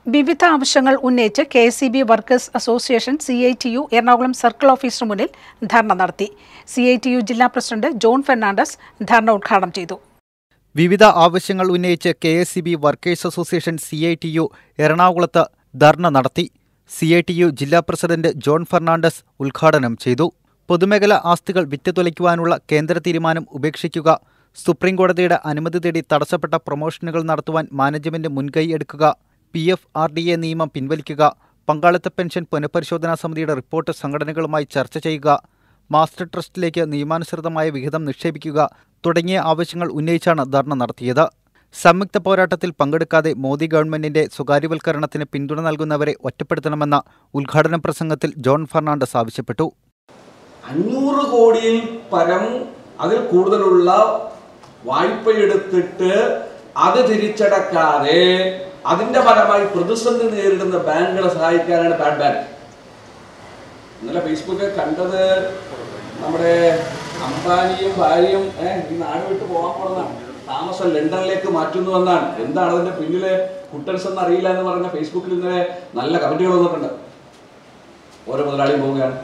വിവിധ ആവശ്യങ്ങൾ ഉന്നയിച്ച് K S C B workers association C I T U Ernakulam circle ഓഫീസിന് മുന്നിൽ ധർണ നടത്തി സി ഐ ടി യു ജില്ലാ പ്രസിഡന്റ് ജോൺ ഫെർണാണ്ടസ് ധർണ ഉദ്ഘാടനം ചെയ്തു വിവിധ ആവശ്യങ്ങൾ ഉന്നയിച്ച് K S C B workers association C I T U എറണാകുളത്ത് ധർണ നടത്തി സി ഐ ടി യു ജില്ലാ പ്രസിഡന്റ് ജോൺ ഫെർണാണ്ടസ് ഉദ്ഘാടനം ചെയ്തു പൊതുമേഖലാ ആസ്തികൾ വിറ്റുതൊലയ്ക്കുവാനുള്ള കേന്ദ്ര തീരുമാനം ഉപേക്ഷിക്കുക സുപ്രീംകോടതിയുടെ അനുമതി തേടി തടസ്സപ്പെട്ട പ്രൊമോഷനുകൾ നടത്തുവാൻ മാനേജ്മെന്റ് മുൻകൈ എടുക്കുക P F R D A നിയമം പിൻവലിക്കുക പങ്കാളിത്ത പെൻഷൻ പുനഃപരിശോധനാ സമിതിയുടെ റിപ്പോർട്ട് സംഘടനകളുമായി ചർച്ച ചെയ്യുക മാസ്റ്റർ ട്രസ്റ്റിലേക്ക് നിയമാനുസൃതമായ വിഹിതം നിക്ഷേപിക്കുക തുടങ്ങിയ ആവശ്യങ്ങൾ ഉന്നയിച്ചാണ് ധർണ നടത്തിയത് സംയുക്ത പോരാട്ടത്തിൽ പങ്കെടുക്കാതെ മോദി ഗവൺമെന്റിന്റെ സ്വകാര്യവൽക്കരണത്തിന് പിന്തുണ നൽകുന്നവരെ ഒറ്റപ്പെടുത്തണമെന്ന ഉദ്ഘാടന പ്രസംഗത്തിൽ ജോൺ ഫെർണാണ്ടസ് ആവശ്യപ്പെട്ടു അഞ്ഞൂറ് കോടിയിൽ പരം അതിൽ കൂടുതലുള്ള വായ്പ എടുത്തിട്ട് അത് തിരിച്ചടക്കാതെ അതിന്റെ ഫലമായി പ്രതിസന്ധി നേരിടുന്ന ബാങ്കുകളെ സഹായിക്കാനാണ് ബാഡ് ബാങ്ക് ഇന്നലെ ഫേസ്ബുക്കിൽ കണ്ടത് നമ്മുടെ അംബാനിയും ഭാര്യയും ഏഹ് ഈ നാട് വിട്ട് പോകാൻ പോണെന്നാണ് താമസം ലണ്ടനിലേക്ക് മാറ്റുന്നു എന്നാണ് എന്താണ് അതിന്റെ പിന്നില് കുട്ടൻസ് എന്ന് അറിയില്ല എന്ന് പറഞ്ഞ ഫേസ്ബുക്കിൽ ഇന്നലെ നല്ല കമന്റുകൾ വന്നിട്ടുണ്ട് ഓരോ മുതലാളിയും പോവുകയാണ്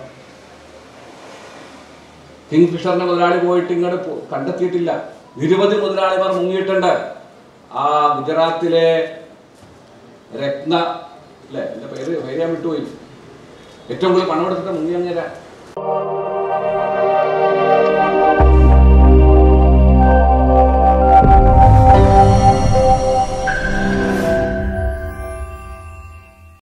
കിങ് ഫിഷറിന്റെ മുതലാളി പോയിട്ട് ഇങ്ങോട്ട് പോ- കണ്ടെത്തിയിട്ടില്ല നിരവധി മുതലാളിമാർ മുങ്ങിയിട്ടുണ്ട് ആ ഗുജറാത്തിലെ രത്ന അല്ലെ എന്റെ പേര് പേര് ഞാൻ വിട്ടുപോയി ഏറ്റവും കൂടുതൽ പണം എടുത്തിട്ട് മുങ്ങി അങ്ങനെ